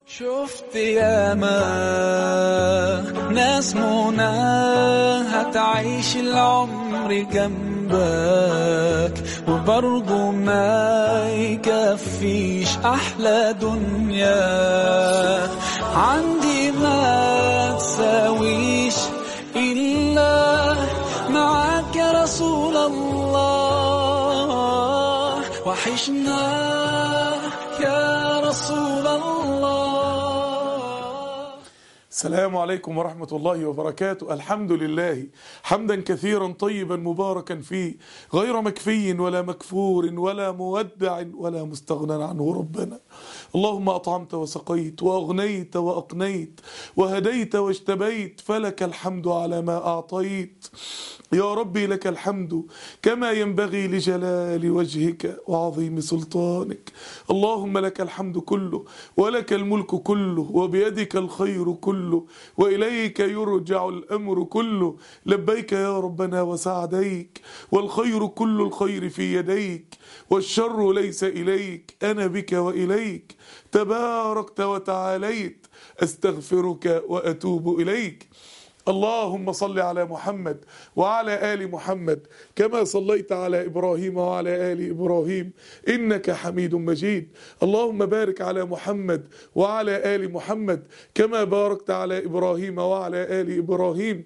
شفت ياما ناس منى هتعيش العمر جنبك وبرضه ما يكفيش أحلى دنيا عندي ما تساويش إلا معاك يا رسول الله وحشنا يا رسول الله السلام عليكم ورحمة الله وبركاته الحمد لله حمدا كثيرا طيبا مباركا فيه غير مكفي ولا مكفور ولا مودع ولا مستغنى عنه ربنا اللهم أطعمت وسقيت وأغنيت وأقنيت وهديت واجتبيت فلك الحمد على ما أعطيت يا ربي لك الحمد كما ينبغي لجلال وجهك وعظيم سلطانك اللهم لك الحمد كله ولك الملك كله وبيدك الخير كله وإليك يرجع الأمر كله لبيك يا ربنا وسعديك والخير كل الخير في يديك والشر ليس إليك أنا بك وإليك تباركت وتعاليت أستغفرك وأتوب إليك اللهم صل على محمد وعلى آل محمد كما صليت على إبراهيم وعلى آل إبراهيم إنك حميد مجيد اللهم بارك على محمد وعلى آل محمد كما باركت على إبراهيم وعلى آل إبراهيم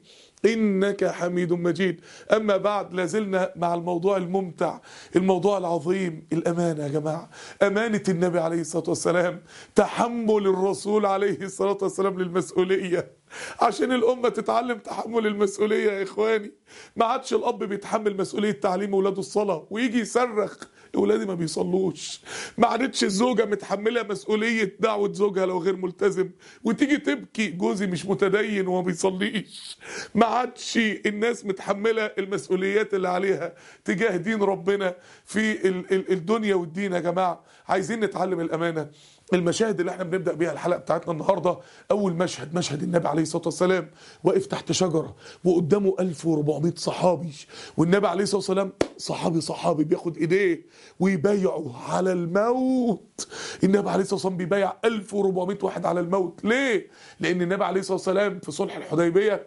إنك حميد مجيد أما بعد لازلنا مع الموضوع الممتع الموضوع العظيم الأمانة يا جماعة أمانة النبي عليه الصلاة والسلام تحمل الرسول عليه الصلاة والسلام للمسؤولية عشان الأمة تتعلم تحمل المسؤولية يا إخواني ما عادش الأب بيتحمل مسؤولية تعليم أولاده الصلاة ويجي يصرخ أولادي ما بيصلوش ما عادتش الزوجة متحملة مسؤولية دعوة زوجها لو غير ملتزم وتيجي تبكي جوزي مش متدين وما بيصليش ما عادش الناس متحملة المسؤوليات اللي عليها تجاه دين ربنا في ال- ال- الدنيا والدين يا جماعة عايزين نتعلم الأمانة المشاهد اللي احنا بنبدا بيها الحلقه بتاعتنا النهارده اول مشهد مشهد النبي عليه الصلاه والسلام واقف تحت شجره وقدامه 1400 صحابي والنبي عليه الصلاه والسلام صحابي صحابي بياخد ايديه ويبايعه على الموت النبي عليه الصلاه والسلام بيبايع 1400 واحد على الموت ليه لان النبي عليه الصلاه والسلام في صلح الحديبيه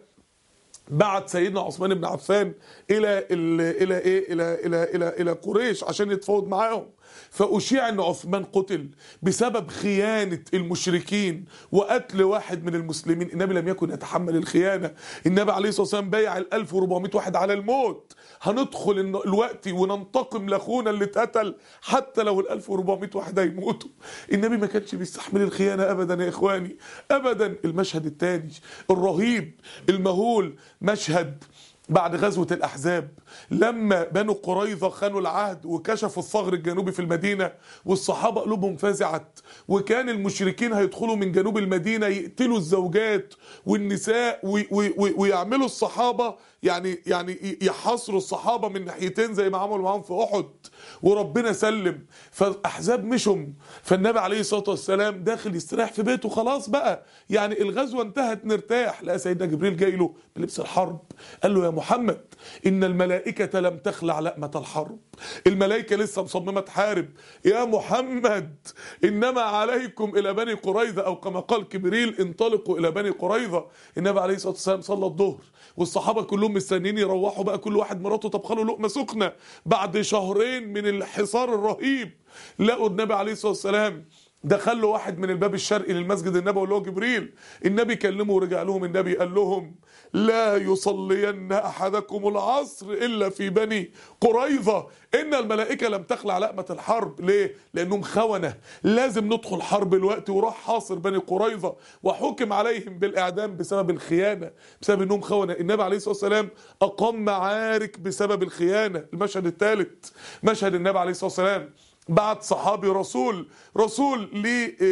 بعت سيدنا عثمان بن عفان الى ال الى ايه الى الى الى الى قريش عشان يتفاوض معاهم فاشيع ان عثمان قتل بسبب خيانه المشركين وقتل واحد من المسلمين النبي لم يكن يتحمل الخيانه النبي عليه الصلاه والسلام بايع ال 1400 واحد على الموت هندخل الن- الوقت وننتقم لاخونا اللي اتقتل حتى لو ال 1400 واحد هيموتوا النبي ما كانش بيستحمل الخيانه ابدا يا اخواني ابدا المشهد الثاني الرهيب المهول مشهد بعد غزوة الأحزاب لما بنو قريظة خانوا العهد وكشفوا الثغر الجنوبي في المدينة والصحابة قلوبهم فزعت وكان المشركين هيدخلوا من جنوب المدينة يقتلوا الزوجات والنساء وي وي وي ويعملوا الصحابة يعني يعني يحاصروا الصحابة من ناحيتين زي ما عملوا معاهم في أحد وربنا سلم فالأحزاب مشوا فالنبي عليه الصلاة والسلام داخل يستريح في بيته خلاص بقى يعني الغزوة انتهت نرتاح لا سيدنا جبريل جاي له بلبس الحرب قال له يا محمد إن الملائكة لم تخلع لأمة الحرب الملائكة لسه مصممة تحارب يا محمد إنما عليكم إلى بني قريظة أو كما قال جبريل انطلقوا إلى بني قريظة النبي عليه الصلاة والسلام صلى الظهر والصحابة كلهم مستنيين يروحوا بقى كل واحد مراته طبخ له لقمة سخنة بعد شهرين من الحصار الرهيب لقوا النبي عليه الصلاة والسلام دخل له واحد من الباب الشرقي للمسجد النبوي اللي هو جبريل النبي كلمه ورجع لهم النبي قال لهم لا يصلين احدكم العصر الا في بني قريظه ان الملائكه لم تخلع لقمه الحرب ليه لانهم خونه لازم ندخل حرب الوقت وراح حاصر بني قريظه وحكم عليهم بالاعدام بسبب الخيانه بسبب انهم خونه النبي عليه الصلاه والسلام اقام معارك بسبب الخيانه المشهد الثالث مشهد النبي عليه الصلاه والسلام بعت صحابي رسول رسول ل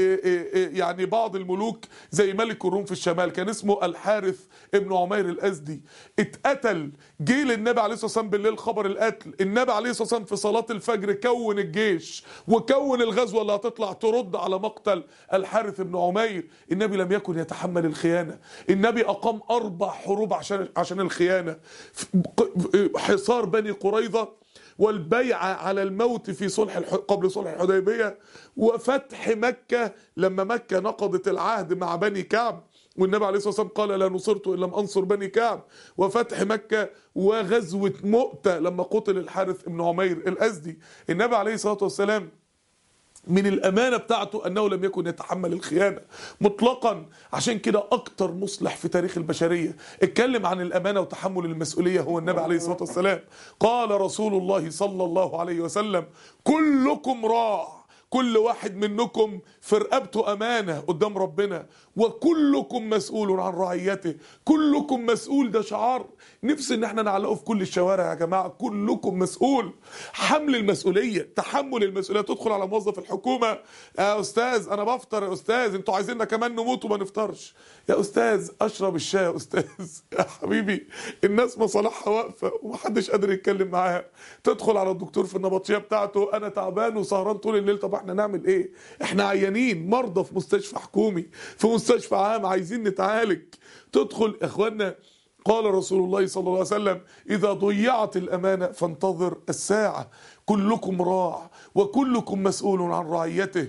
يعني بعض الملوك زي ملك الروم في الشمال كان اسمه الحارث ابن عمير الازدي اتقتل جه للنبي عليه الصلاه والسلام بالليل خبر القتل النبي عليه الصلاه والسلام في صلاه الفجر كون الجيش وكون الغزوه اللي هتطلع ترد على مقتل الحارث ابن عمير النبي لم يكن يتحمل الخيانه النبي اقام اربع حروب عشان عشان الخيانه حصار بني قريظه والبيعة على الموت في صلح الح... قبل صلح الحديبية وفتح مكة لما مكة نقضت العهد مع بني كعب والنبي عليه الصلاة والسلام قال لا نصرت إن لم أنصر بني كعب وفتح مكة وغزوة مؤتة لما قتل الحارث بن عمير الأزدي النبي عليه الصلاة والسلام من الأمانة بتاعته أنه لم يكن يتحمل الخيانة مطلقا عشان كده أكتر مصلح في تاريخ البشرية اتكلم عن الأمانة وتحمل المسؤولية هو النبي عليه الصلاة والسلام قال رسول الله صلى الله عليه وسلم كلكم راع كل واحد منكم في رقبته أمانة قدام ربنا وكلكم مسؤول عن رعيته كلكم مسؤول ده شعار نفسي ان احنا نعلقه في كل الشوارع يا جماعة كلكم مسؤول حمل المسؤولية تحمل المسؤولية تدخل على موظف الحكومة يا أستاذ أنا بفطر يا أستاذ انتوا عايزيننا كمان نموت وما نفطرش يا أستاذ أشرب الشاي يا أستاذ يا حبيبي الناس مصالحها واقفة ومحدش قادر يتكلم معاها تدخل على الدكتور في النبطشية بتاعته أنا تعبان وسهران طول الليل طب احنا نعمل إيه احنا عيانين مرضى في مستشفى حكومي في مستشفى عام عايزين نتعالج تدخل اخوانا قال رسول الله صلى الله عليه وسلم إذا ضيعت الأمانة فانتظر الساعة كلكم راع وكلكم مسؤول عن رعيته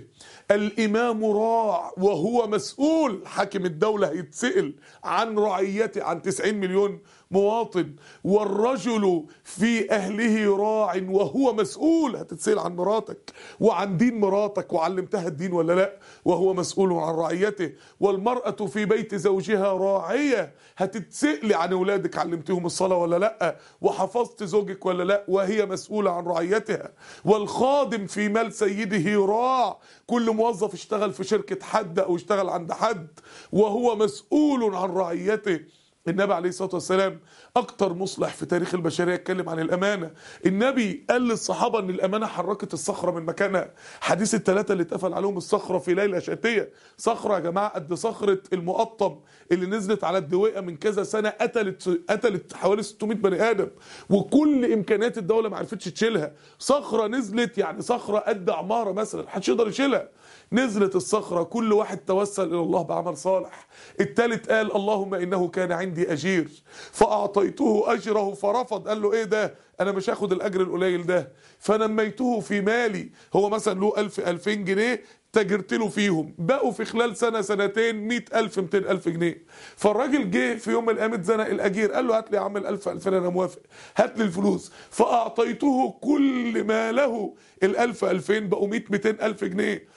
الإمام راع وهو مسؤول حاكم الدولة هيتسأل عن رعيته عن 90 مليون مواطن والرجل في أهله راع وهو مسؤول هتتسأل عن مراتك وعن دين مراتك وعلمتها الدين ولا لا وهو مسؤول عن رعيته والمرأة في بيت زوجها راعية هتتسأل عن أولادك علمتهم الصلاة ولا لا وحفظت زوجك ولا لا وهي مسؤولة عن رعيتها والخادم في مال سيده راع كل موظف اشتغل في شركة حد أو اشتغل عند حد وهو مسؤول عن رعيته النبي عليه الصلاة والسلام أكتر مصلح في تاريخ البشرية اتكلم عن الأمانة النبي قال للصحابة أن الأمانة حركت الصخرة من مكانها حديث الثلاثة اللي اتقفل عليهم الصخرة في ليلة شتية صخرة يا جماعة قد صخرة المقطم اللي نزلت على الدويقة من كذا سنة قتلت قتلت حوالي 600 بني آدم وكل إمكانيات الدولة ما عرفتش تشيلها صخرة نزلت يعني صخرة قد عمارة مثلا محدش يقدر يشيلها نزلت الصخرة كل واحد توسل إلى الله بعمل صالح التالت قال اللهم إنه كان عندي أجير فأعطيته أجره فرفض قال له إيه ده أنا مش هاخد الأجر القليل ده فنميته في مالي هو مثلا له ألف ألفين جنيه تاجرت له فيهم بقوا في خلال سنة سنتين مئة ألف مئتين ألف جنيه فالراجل جه في يوم من الأيام اتزنق الأجير قال له هات لي يا عم الألف ألفين أنا موافق هات لي الفلوس فأعطيته كل ما له الألف ألفين بقوا مئة مئتين ألف جنيه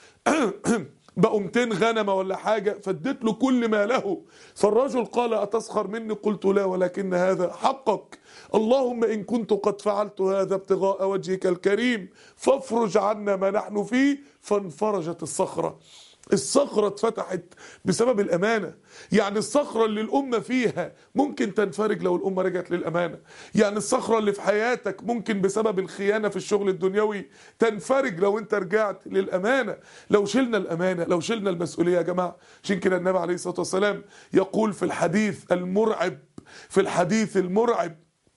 بقوا 200 غنمة ولا حاجة فاديت له كل ما له فالرجل قال أتسخر مني قلت لا ولكن هذا حقك اللهم إن كنت قد فعلت هذا ابتغاء وجهك الكريم فافرج عنا ما نحن فيه فانفرجت الصخرة الصخرة اتفتحت بسبب الأمانة يعني الصخرة اللي الأمة فيها ممكن تنفرج لو الأمة رجعت للأمانة يعني الصخرة اللي في حياتك ممكن بسبب الخيانة في الشغل الدنيوي تنفرج لو انت رجعت للأمانة لو شلنا الأمانة لو شلنا المسؤولية يا جماعة عشان كده النبي عليه الصلاة والسلام يقول في الحديث المرعب في الحديث المرعب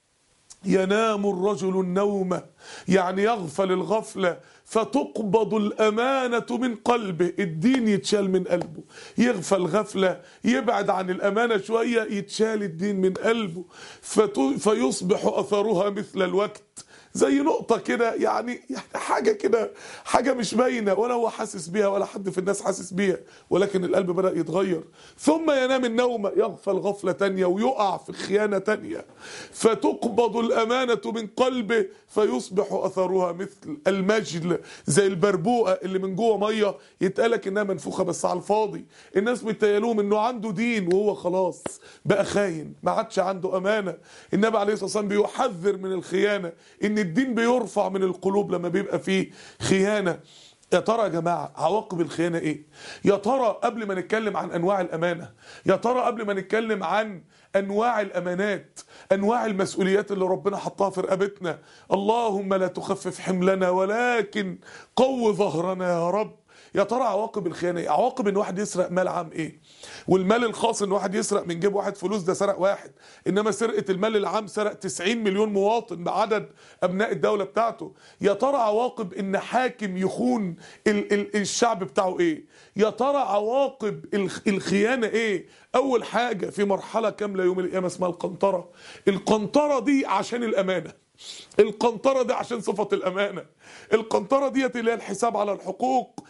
ينام الرجل النوم يعني يغفل الغفلة فتقبض الأمانة من قلبه الدين يتشال من قلبه يغفل غفلة يبعد عن الأمانة شوية يتشال الدين من قلبه فيصبح أثرها مثل الوقت زي نقطة كده يعني يعني حاجة كده حاجة مش باينة ولا هو حاسس بيها ولا حد في الناس حاسس بيها ولكن القلب بدأ يتغير ثم ينام النوم يغفل غفلة تانية ويقع في خيانة تانية فتقبض الأمانة من قلبه فيصبح أثرها مثل المجل زي البربوقة اللي من جوه مية يتقالك إنها منفوخة بس على الفاضي الناس متيالوهم إنه عنده دين وهو خلاص بقى خاين ما عادش عنده أمانة النبي عليه الصلاة والسلام بيحذر من الخيانة إن الدين بيرفع من القلوب لما بيبقى فيه خيانة يا ترى يا جماعة عواقب الخيانة ايه يا ترى قبل ما نتكلم عن انواع الامانة يا ترى قبل ما نتكلم عن انواع الامانات انواع المسؤوليات اللي ربنا حطها في رقبتنا اللهم لا تخفف حملنا ولكن قو ظهرنا يا رب يا ترى عواقب الخيانه ايه عواقب ان واحد يسرق مال عام ايه والمال الخاص ان واحد يسرق من جيب واحد فلوس ده سرق واحد انما سرقه المال العام سرق 90 مليون مواطن بعدد ابناء الدوله بتاعته يا ترى عواقب ان حاكم يخون ال ال الشعب بتاعه ايه يا ترى عواقب الخيانه ايه اول حاجه في مرحله كامله يوم القيامه اسمها القنطره القنطره دي عشان الامانه القنطرة دي عشان صفة الأمانة القنطرة ديت اللي هي الحساب على الحقوق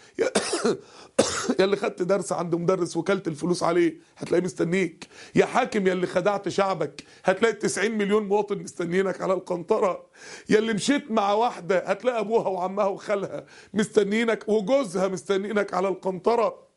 يا اللي خدت درس عند مدرس وكلت الفلوس عليه هتلاقيه مستنيك يا حاكم يا اللي خدعت شعبك هتلاقي 90 مليون مواطن مستنيينك على القنطرة يا اللي مشيت مع واحدة هتلاقي أبوها وعمها وخالها مستنيينك وجوزها مستنيينك على القنطرة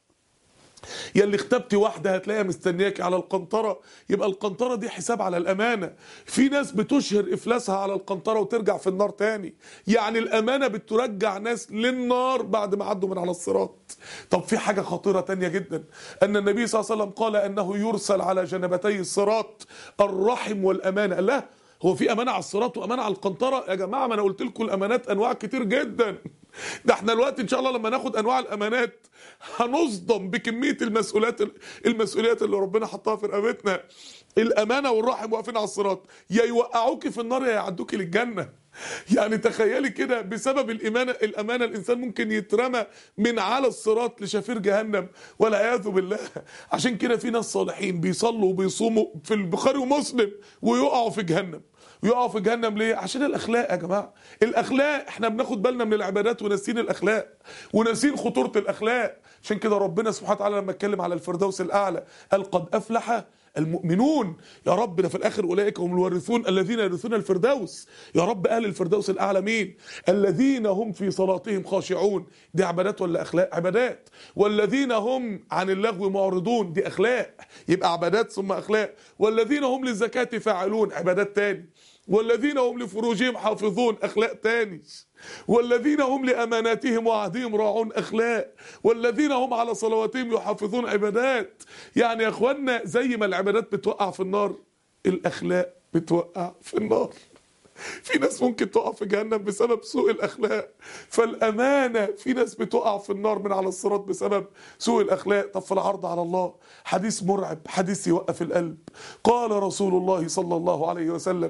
يا اللي اختبت واحده هتلاقيها مستنياك على القنطره يبقى القنطره دي حساب على الامانه في ناس بتشهر افلاسها على القنطره وترجع في النار تاني يعني الامانه بترجع ناس للنار بعد ما عدوا من على الصراط طب في حاجه خطيره تانية جدا ان النبي صلى الله عليه وسلم قال انه يرسل على جنبتي الصراط الرحم والامانه لا هو في امانه على الصراط وامانه على القنطره يا جماعه ما انا قلت لكم الامانات انواع كتير جدا ده احنا الوقت ان شاء الله لما ناخد انواع الامانات هنصدم بكميه المسؤوليات المسؤوليات اللي ربنا حطها في رقبتنا الامانه والرحم واقفين على الصراط يا يوقعوك في النار يا يعدوك للجنه يعني تخيلي كده بسبب الإيمانة الأمانة الإنسان ممكن يترمى من على الصراط لشفير جهنم والعياذ بالله عشان كده في ناس صالحين بيصلوا وبيصوموا في البخاري ومسلم ويقعوا في جهنم يقعوا في جهنم ليه؟ عشان الاخلاق يا جماعه، الاخلاق احنا بناخد بالنا من العبادات وناسين الاخلاق وناسين خطوره الاخلاق، عشان كده ربنا سبحانه وتعالى لما اتكلم على الفردوس الاعلى قال قد افلح المؤمنون يا رب ده في الاخر اولئك هم الوارثون الذين يرثون الفردوس يا رب اهل الفردوس الاعلى مين الذين هم في صلاتهم خاشعون دي عبادات ولا اخلاق عبادات والذين هم عن اللغو معرضون دي اخلاق يبقى عبادات ثم اخلاق والذين هم للزكاه فاعلون عبادات تاني والذين هم لفروجهم حافظون اخلاق تاني والذين هم لاماناتهم وعهدهم راعون اخلاق والذين هم على صلواتهم يحافظون عبادات يعني يا اخوانا زي ما العبادات بتوقع في النار الاخلاق بتوقع في النار في ناس ممكن تقع في جهنم بسبب سوء الاخلاق فالامانه في ناس بتقع في النار من على الصراط بسبب سوء الاخلاق طب في العرض على الله حديث مرعب حديث يوقف القلب قال رسول الله صلى الله عليه وسلم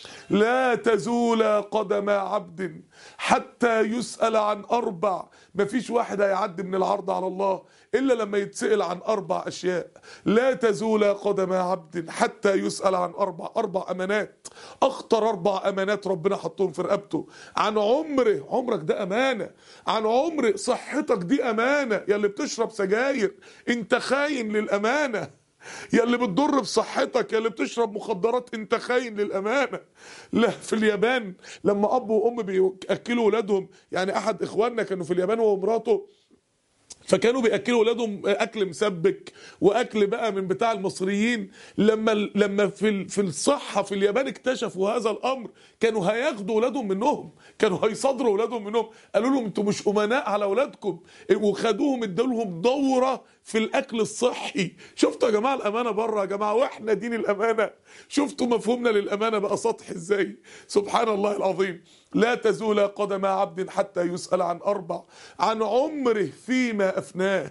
لا تزول قدم عبد حتى يسأل عن أربع مفيش واحد هيعدي من العرض على الله إلا لما يتسأل عن أربع أشياء لا تزول قدم عبد حتى يسأل عن أربع أربع أمانات أخطر أربع أمانات ربنا حطهم في رقبته عن عمره عمرك ده أمانة عن عمر صحتك دي أمانة يا اللي بتشرب سجاير أنت خاين للأمانة يا اللي بتضر بصحتك يا اللي بتشرب مخدرات انت خاين للامانه لا في اليابان لما اب وام بياكلوا ولادهم يعني احد اخواننا كانوا في اليابان هو ومراته فكانوا بياكلوا ولادهم اكل مسبك واكل بقى من بتاع المصريين لما لما في في الصحه في اليابان اكتشفوا هذا الامر كانوا هياخدوا ولادهم منهم كانوا هيصادروا ولادهم منهم قالوا لهم انتوا مش امناء على اولادكم وخدوهم ادوا لهم دوره في الاكل الصحي شفتوا يا جماعه الامانه بره يا جماعه واحنا دين الامانه شفتوا مفهومنا للامانه بقى سطحي ازاي سبحان الله العظيم لا تزول قدم عبد حتى يسأل عن أربع عن عمره فيما أفناه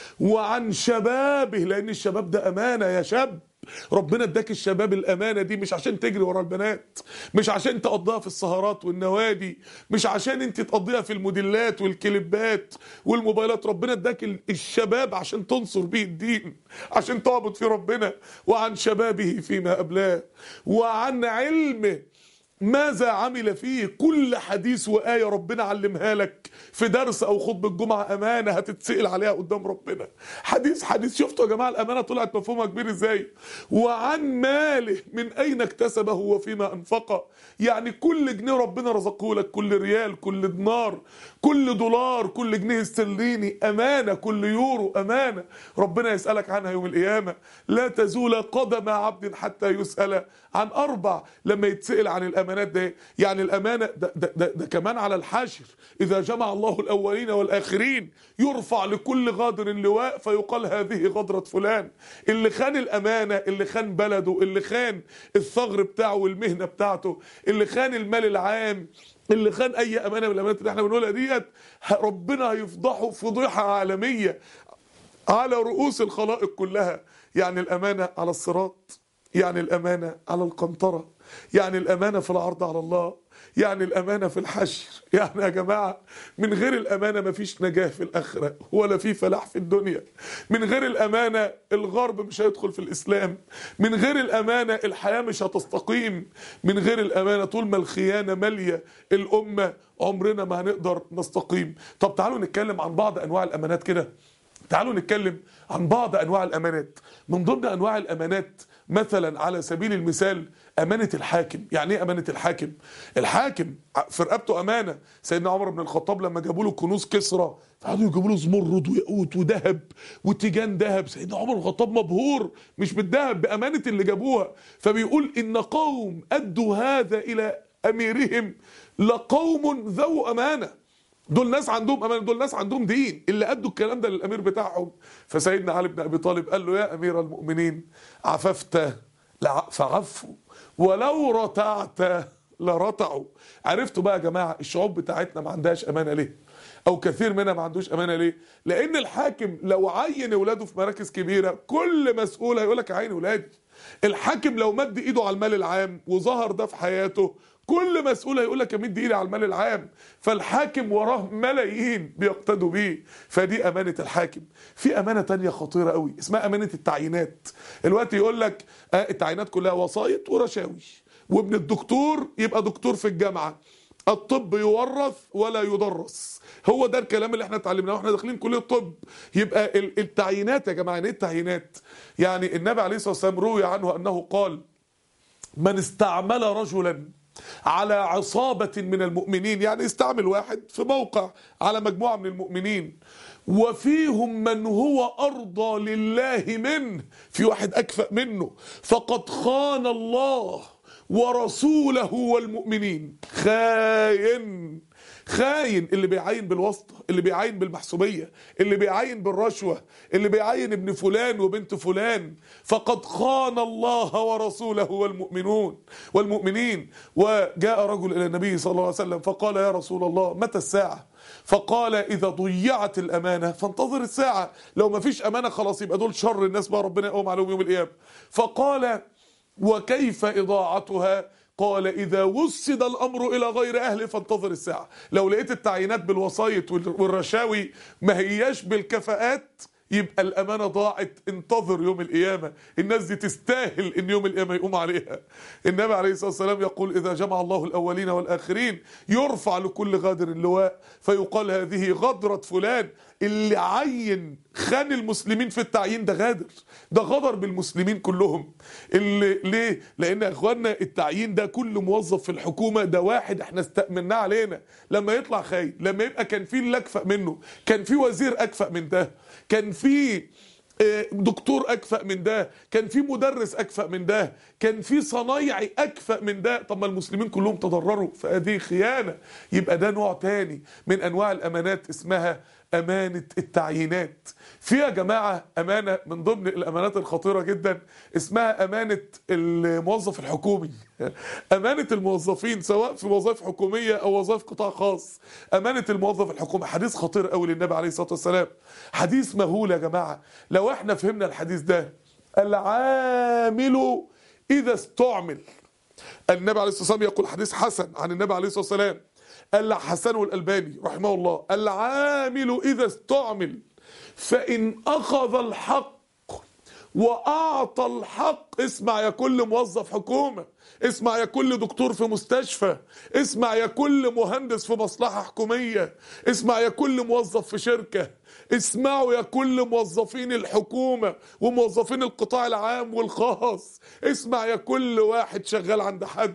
وعن شبابه لأن الشباب ده أمانة يا شاب ربنا اداك الشباب الامانه دي مش عشان تجري ورا البنات مش عشان تقضيها في السهرات والنوادي مش عشان انت تقضيها في الموديلات والكليبات والموبايلات ربنا اداك الشباب عشان تنصر بيه الدين عشان تعبد في ربنا وعن شبابه فيما ابلاه وعن علمه ماذا عمل فيه كل حديث وآية ربنا علمها لك في درس أو خطبة جمعة أمانة هتتسأل عليها قدام ربنا حديث حديث شفتوا يا جماعة الأمانة طلعت مفهومها كبير إزاي وعن ماله من أين اكتسبه وفيما أنفقه يعني كل جنيه ربنا رزقه لك كل ريال كل دينار كل دولار كل جنيه استرليني أمانة كل يورو أمانة ربنا يسألك عنها يوم القيامة لا تزول قدم عبد حتى يسأل عن أربع لما يتسأل عن الأمانات ده يعني الأمانة ده, ده, ده, ده كمان على الحاشر إذا جمع الله الأولين والآخرين يرفع لكل غادر لواء فيقال هذه غدرة فلان اللي خان الأمانة اللي خان بلده اللي خان الثغر بتاعه والمهنة بتاعته اللي خان المال العام اللي خان اي امانه من الامانات اللي احنا بنقولها ديت ربنا هيفضحه فضيحه عالميه على رؤوس الخلائق كلها يعني الامانه على الصراط يعني الامانه على القنطره يعني الامانه في العرض على الله يعني الامانه في الحشر يعني يا جماعه من غير الامانه مفيش نجاه في الاخره ولا في فلاح في الدنيا من غير الامانه الغرب مش هيدخل في الاسلام من غير الامانه الحياه مش هتستقيم من غير الامانه طول ما الخيانه ماليه الامه عمرنا ما هنقدر نستقيم طب تعالوا نتكلم عن بعض انواع الامانات كده تعالوا نتكلم عن بعض انواع الامانات من ضمن انواع الامانات مثلا على سبيل المثال امانه الحاكم يعني ايه امانه الحاكم الحاكم في رقبته امانه سيدنا عمر بن الخطاب لما جابوا له كنوز كسرى فقعدوا يجيبوا له زمرد وياقوت وذهب وتيجان ذهب سيدنا عمر بن الخطاب مبهور مش بالذهب بامانه اللي جابوها فبيقول ان قوم ادوا هذا الى اميرهم لقوم ذو امانه دول ناس عندهم امانه دول ناس عندهم دين اللي ادوا الكلام ده للامير بتاعهم فسيدنا علي بن ابي طالب قال له يا امير المؤمنين عففت فعفوا ولو رتعت لرتعوا عرفتوا بقى يا جماعه الشعوب بتاعتنا ما عندهاش امانه ليه او كثير منها ما عندوش امانه ليه لان الحاكم لو عين اولاده في مراكز كبيره كل مسؤول هيقول لك عين اولادي الحاكم لو مد ايده على المال العام وظهر ده في حياته كل مسؤول هيقول لك امد ايدي على المال العام فالحاكم وراه ملايين بيقتدوا بيه فدي امانه الحاكم في امانه تانية خطيره قوي اسمها امانه التعيينات الوقت يقول لك آه التعيينات كلها وسايط ورشاوي وابن الدكتور يبقى دكتور في الجامعه الطب يورث ولا يدرس هو ده الكلام اللي احنا اتعلمناه واحنا داخلين كليه الطب يبقى التعيينات يا جماعه ايه التعيينات يعني النبي عليه الصلاه والسلام روي عنه انه قال من استعمل رجلا على عصابة من المؤمنين يعني استعمل واحد في موقع على مجموعة من المؤمنين وفيهم من هو أرضى لله منه في واحد أكفأ منه فقد خان الله ورسوله والمؤمنين خاين خاين اللي بيعين بالواسطه اللي بيعين بالمحسوبيه اللي بيعين بالرشوه اللي بيعين ابن فلان وبنت فلان فقد خان الله ورسوله والمؤمنون والمؤمنين وجاء رجل الى النبي صلى الله عليه وسلم فقال يا رسول الله متى الساعه فقال اذا ضيعت الامانه فانتظر الساعه لو ما فيش امانه خلاص يبقى دول شر الناس بقى ربنا يقوم عليهم يوم القيامه فقال وكيف اضاعتها قال إذا وسد الأمر إلى غير أهله فانتظر الساعة لو لقيت التعيينات بالوسايط والرشاوي ما هياش بالكفاءات يبقى الأمانة ضاعت انتظر يوم القيامة الناس دي تستاهل ان يوم القيامة يقوم عليها النبي عليه الصلاة والسلام يقول إذا جمع الله الأولين والآخرين يرفع لكل غادر اللواء فيقال هذه غدرة فلان اللي عين خان المسلمين في التعيين ده غادر ده غدر بالمسلمين كلهم اللي ليه لان يا اخوانا التعيين ده كل موظف في الحكومه ده واحد احنا استأمناه علينا لما يطلع خاين لما يبقى كان في اللي اكفأ منه كان في وزير اكفأ من ده كان في دكتور اكفأ من ده كان في مدرس اكفأ من ده كان في صنايعي اكفأ من ده طب ما المسلمين كلهم تضرروا فهذه خيانه يبقى ده نوع تاني من انواع الامانات اسمها امانه التعيينات في يا جماعه امانه من ضمن الامانات الخطيره جدا اسمها امانه الموظف الحكومي امانه الموظفين سواء في وظائف حكوميه او وظائف قطاع خاص امانه الموظف الحكومي حديث خطير قوي للنبي عليه الصلاه والسلام حديث مهول يا جماعه لو احنا فهمنا الحديث ده العامل اذا استعمل النبي عليه الصلاه والسلام يقول حديث حسن عن النبي عليه الصلاه والسلام قال حسن الألباني رحمه الله العامل إذا استعمل فإن أخذ الحق وأعطى الحق اسمع يا كل موظف حكومة اسمع يا كل دكتور في مستشفى اسمع يا كل مهندس في مصلحة حكومية اسمع يا كل موظف في شركة اسمعوا يا كل موظفين الحكومة وموظفين القطاع العام والخاص اسمع يا كل واحد شغال عند حد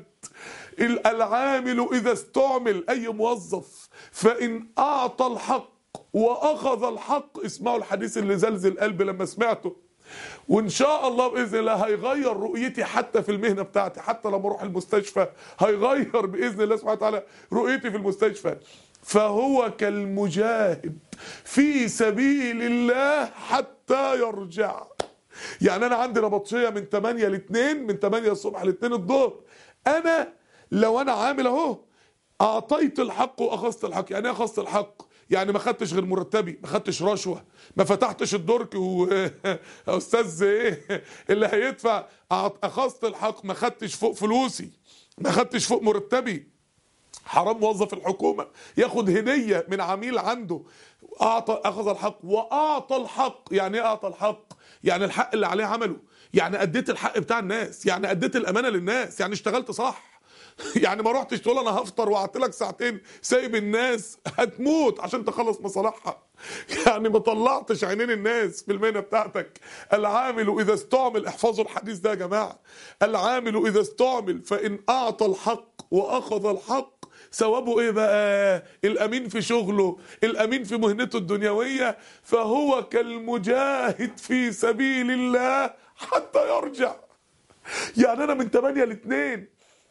العامل إذا استعمل أي موظف فإن أعطى الحق وأخذ الحق اسمعوا الحديث اللي زلزل القلب لما سمعته وإن شاء الله بإذن الله هيغير رؤيتي حتى في المهنة بتاعتي حتى لما أروح المستشفى هيغير بإذن الله سبحانه وتعالى رؤيتي في المستشفى فهو كالمجاهد في سبيل الله حتى يرجع يعني أنا عندي نبطشية من 8 ل 2 من 8 الصبح ل 2 الظهر أنا لو انا عامل اهو اعطيت الحق واخذت الحق يعني ايه اخذت الحق يعني ما خدتش غير مرتبي ما خدتش رشوه ما فتحتش الدرك و استاذ ايه اللي هيدفع أعط- اخذت الحق ما خدتش فوق فلوسي ما خدتش فوق مرتبي حرام موظف الحكومة ياخد هدية من عميل عنده أعطى أخذ الحق وأعطى الحق يعني إيه أعطى الحق يعني الحق اللي عليه عمله يعني أديت الحق بتاع الناس يعني أديت الأمانة للناس يعني اشتغلت صح يعني ما رحتش تقول انا هفطر وقعدت لك ساعتين سايب الناس هتموت عشان تخلص مصالحها يعني ما طلعتش عينين الناس في المهنه بتاعتك العامل اذا استعمل احفظوا الحديث ده يا جماعه العامل اذا استعمل فان اعطى الحق واخذ الحق ثوابه ايه بقى الامين في شغله الامين في مهنته الدنيويه فهو كالمجاهد في سبيل الله حتى يرجع يعني انا من 8 ل 2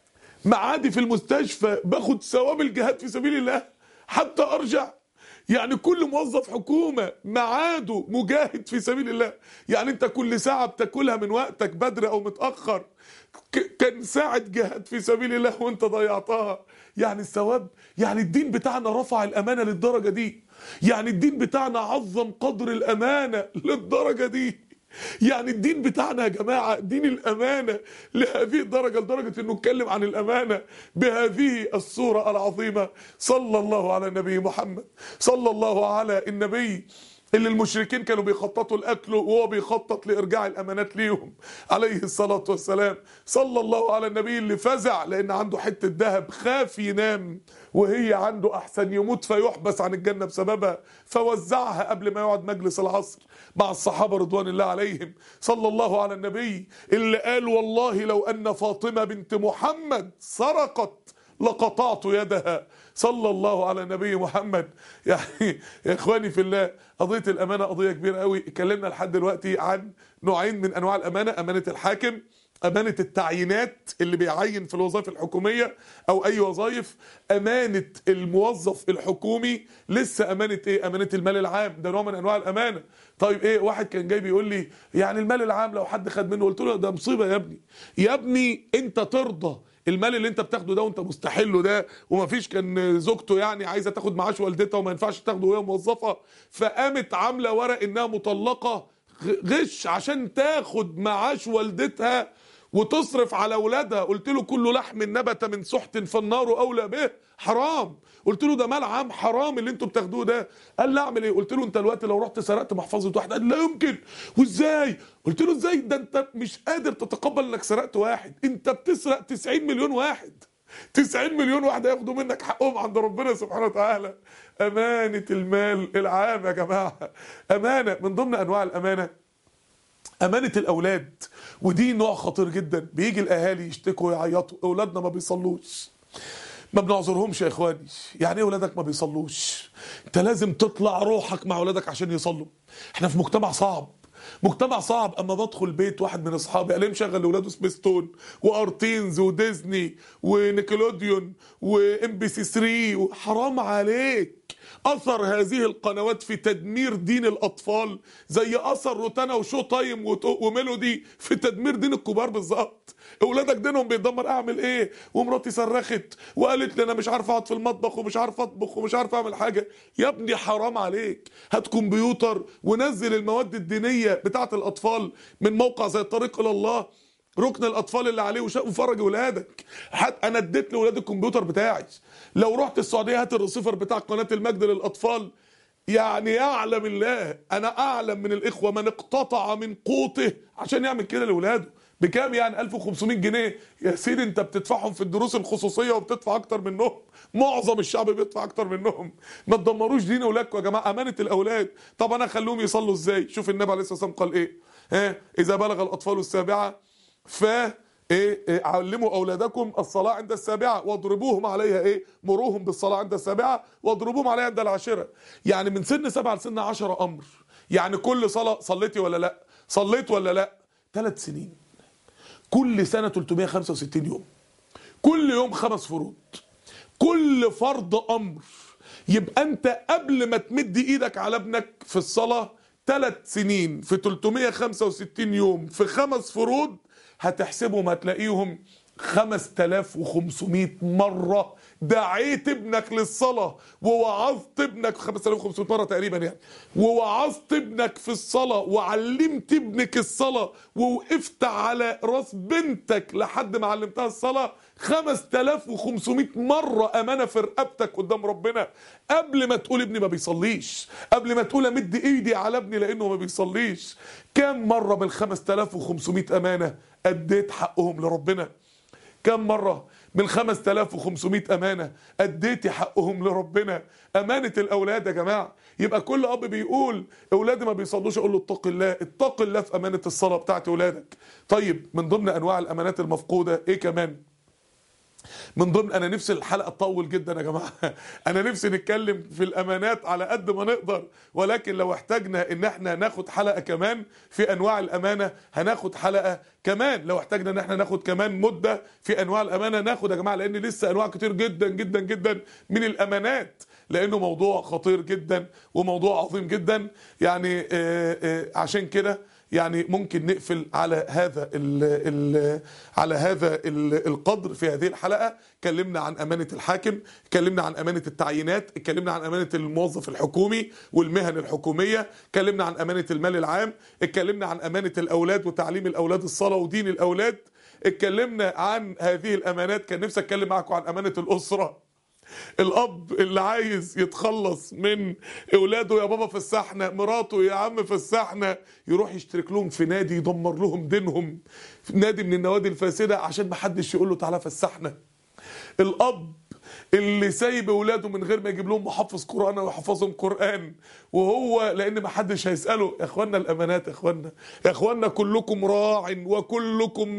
معادي في المستشفى باخد ثواب الجهاد في سبيل الله حتى ارجع يعني كل موظف حكومة معاده مجاهد في سبيل الله يعني انت كل ساعة بتاكلها من وقتك بدري او متأخر ك- كان ساعة جهاد في سبيل الله وانت ضيعتها يعني الثواب يعني الدين بتاعنا رفع الامانة للدرجة دي يعني الدين بتاعنا عظم قدر الامانة للدرجة دي يعني الدين بتاعنا يا جماعة دين الأمانة لهذه الدرجة لدرجة أنه اتكلم عن الأمانة بهذه الصورة العظيمة صلى الله على النبي محمد صلى الله على النبي اللي المشركين كانوا بيخططوا الأكل وهو بيخطط لإرجاع الأمانات ليهم عليه الصلاة والسلام صلى الله على النبي اللي فزع لأن عنده حتة ذهب خاف ينام وهي عنده أحسن يموت فيحبس عن الجنة بسببها فوزعها قبل ما يقعد مجلس العصر مع الصحابة رضوان الله عليهم صلى الله على النبي اللي قال والله لو أن فاطمة بنت محمد سرقت لقطعت يدها صلى الله على نبي محمد يعني يا اخواني في الله قضيه الامانه قضيه كبيره قوي اتكلمنا لحد دلوقتي عن نوعين من انواع الامانه امانه الحاكم أمانة التعيينات اللي بيعين في الوظائف الحكومية أو أي وظائف أمانة الموظف الحكومي لسه أمانة إيه؟ أمانة المال العام ده نوع من أنواع الأمانة طيب إيه واحد كان جاي بيقول لي يعني المال العام لو حد خد منه قلت له ده مصيبة يا ابني يا ابني أنت ترضى المال اللي انت بتاخده ده وانت مستحله ده ومفيش كان زوجته يعني عايزه تاخد معاش والدتها وما ينفعش تاخده وهي موظفه فقامت عامله ورق انها مطلقه غش عشان تاخد معاش والدتها وتصرف على اولادها قلت له كل لحم نبت من سحت فالنار اولى به حرام قلت له ده مال عام حرام اللي انتوا بتاخدوه ده قال لي اعمل ايه قلت له انت الوقت لو رحت سرقت محفظه واحد قال لا يمكن وازاي قلت له ازاي ده انت مش قادر تتقبل انك سرقت واحد انت بتسرق 90 مليون واحد 90 مليون واحد هياخدوا منك حقهم عند ربنا سبحانه وتعالى أمانة المال العام يا جماعة أمانة من ضمن أنواع الأمانة أمانة الأولاد ودي نوع خطير جدا بيجي الأهالي يشتكوا ويعيطوا أولادنا ما بيصلوش ما بنعذرهمش يا إخواني يعني إيه أولادك ما بيصلوش أنت لازم تطلع روحك مع أولادك عشان يصلوا إحنا في مجتمع صعب مجتمع صعب اما بدخل بيت واحد من اصحابي قال لي مشغل لاولاده سبيستون وارتينز وديزني ونيكلوديون وام بي سي 3 حرام عليك اثر هذه القنوات في تدمير دين الاطفال زي اثر روتانا وشو تايم وت- وميلودي في تدمير دين الكبار بالظبط اولادك دينهم بيتدمر اعمل ايه ومراتي صرخت وقالت لي انا مش عارف اقعد في المطبخ ومش عارف اطبخ ومش عارف اعمل حاجه يا ابني حرام عليك هات كمبيوتر ونزل المواد الدينيه بتاعه الاطفال من موقع زي الطريق الى الله ركن الاطفال اللي عليه وشا- وفرج ولادك حتى انا اديت لاولاد الكمبيوتر بتاعي لو رحت السعوديه هات الريسيفر بتاع قناه المجد للاطفال يعني يعلم الله انا اعلم من الاخوه من اقتطع من قوته عشان يعمل كده لاولاده بكام يعني 1500 جنيه يا سيدي انت بتدفعهم في الدروس الخصوصيه وبتدفع اكتر منهم معظم الشعب بيدفع اكتر منهم ما تدمروش دين اولادكم يا جماعه امانه الاولاد طب انا اخليهم يصلوا ازاي شوف النبي عليه الصلاه والسلام قال ايه ها اذا بلغ الاطفال السابعه ف ايه إيه، علموا اولادكم الصلاه عند السابعه واضربوهم عليها ايه مروهم بالصلاه عند السابعه واضربوهم عليها عند العاشره يعني من سن سبعه لسن عشرة امر يعني كل صلاه صليتي ولا لا صليت ولا لا ثلاث سنين كل سنه 365 يوم كل يوم خمس فروض كل فرض امر يبقى انت قبل ما تمد ايدك على ابنك في الصلاه ثلاث سنين في 365 يوم في خمس فروض هتحسبهم هتلاقيهم 5500 مرة دعيت ابنك للصلاة ووعظت ابنك 5500 مرة تقريبا يعني ووعظت ابنك في الصلاة وعلمت ابنك الصلاة ووقفت على راس بنتك لحد ما علمتها الصلاة 5500 مرة أمانة في رقبتك قدام ربنا قبل ما تقول ابني ما بيصليش قبل ما تقول امد ايدي على ابني لانه ما بيصليش كم مرة من 5500 أمانة أديت حقهم لربنا كم مرة من 5500 أمانة أديتي حقهم لربنا أمانة الأولاد يا جماعة يبقى كل أب بيقول أولادي ما بيصلوش أقول له اتق الله اتق الله في أمانة الصلاة بتاعت أولادك طيب من ضمن أنواع الأمانات المفقودة إيه كمان من ضمن انا نفسي الحلقه تطول جدا يا جماعه انا نفسي نتكلم في الامانات على قد ما نقدر ولكن لو احتاجنا ان احنا ناخد حلقه كمان في انواع الامانه هناخد حلقه كمان لو احتاجنا ان احنا ناخد كمان مده في انواع الامانه ناخد يا جماعه لان لسه انواع كتير جدا جدا جدا من الامانات لانه موضوع خطير جدا وموضوع عظيم جدا يعني آه، آه، عشان كده يعني ممكن نقفل على هذا ال ال على هذا ال القدر في هذه الحلقه اتكلمنا عن امانه الحاكم اتكلمنا عن امانه التعيينات اتكلمنا عن امانه الموظف الحكومي والمهن الحكوميه اتكلمنا عن امانه المال العام اتكلمنا عن امانه الاولاد وتعليم الاولاد الصلاه ودين الاولاد اتكلمنا عن هذه الامانات كان نفسي اتكلم معكم عن امانه الاسره الاب اللي عايز يتخلص من اولاده يا بابا فسحنا مراته يا عم فسحنا يروح يشترك لهم في نادي يدمر لهم دينهم في نادي من النوادي الفاسده عشان ما حدش يقول له تعالى فسحنا الاب اللي سايب اولاده من غير ما يجيب لهم محفظ قران او يحفظهم قران وهو لان ما حدش هيساله يا اخوانا الامانات يا اخوانا يا اخوانا كلكم راع وكلكم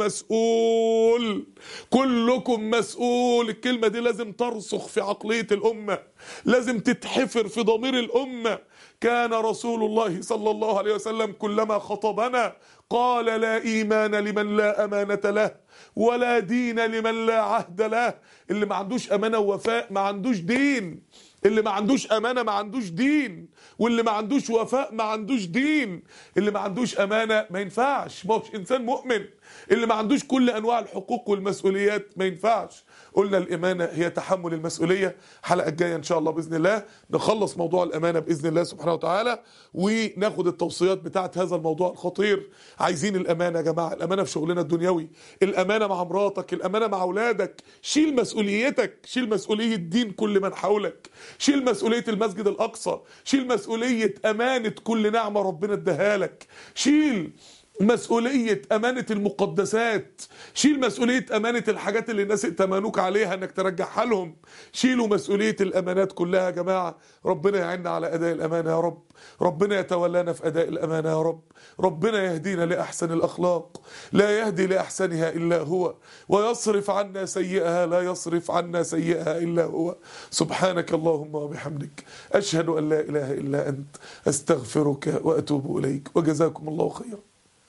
مسؤول كلكم مسؤول الكلمه دي لازم ترسخ في عقليه الامه لازم تتحفر في ضمير الامه كان رسول الله صلى الله عليه وسلم كلما خطبنا قال لا ايمان لمن لا امانه له ولا دين لمن لا عهد له اللي ما عندوش امانه ووفاء ما عندوش دين اللي ما عندوش امانه ما عندوش دين واللي ما عندوش وفاء ما عندوش دين اللي ما عندوش امانه ما ينفعش ما هوش انسان مؤمن اللي ما عندوش كل انواع الحقوق والمسؤوليات ما ينفعش قلنا الامانه هي تحمل المسؤوليه الحلقه الجايه ان شاء الله باذن الله نخلص موضوع الامانه باذن الله سبحانه وتعالى وناخد التوصيات بتاعه هذا الموضوع الخطير عايزين الامانه يا جماعه الامانه في شغلنا الدنيوي الامانه مع مراتك الامانه مع اولادك شيل مسؤوليتك شيل مسؤوليه دين كل من حولك شيل مسؤوليه المسجد الاقصى شيل مسؤوليه امانه كل نعمه ربنا اداها لك شيل مسؤولية أمانة المقدسات شيل مسؤولية أمانة الحاجات اللي الناس ائتمنوك عليها أنك ترجعها لهم شيلوا مسؤولية الأمانات كلها يا جماعة ربنا يعيننا على أداء الأمانة يا رب ربنا يتولانا في أداء الأمانة يا رب ربنا يهدينا لأحسن الأخلاق لا يهدي لأحسنها إلا هو ويصرف عنا سيئها لا يصرف عنا سيئها إلا هو سبحانك اللهم وبحمدك أشهد أن لا إله إلا أنت أستغفرك وأتوب إليك وجزاكم الله خيرا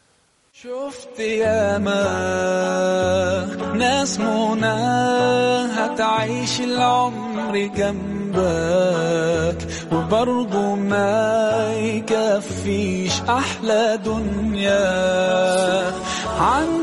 شفت ياما ناس منى هتعيش العمر جنبك وبرضه ما يكفيش احلى دنيا عن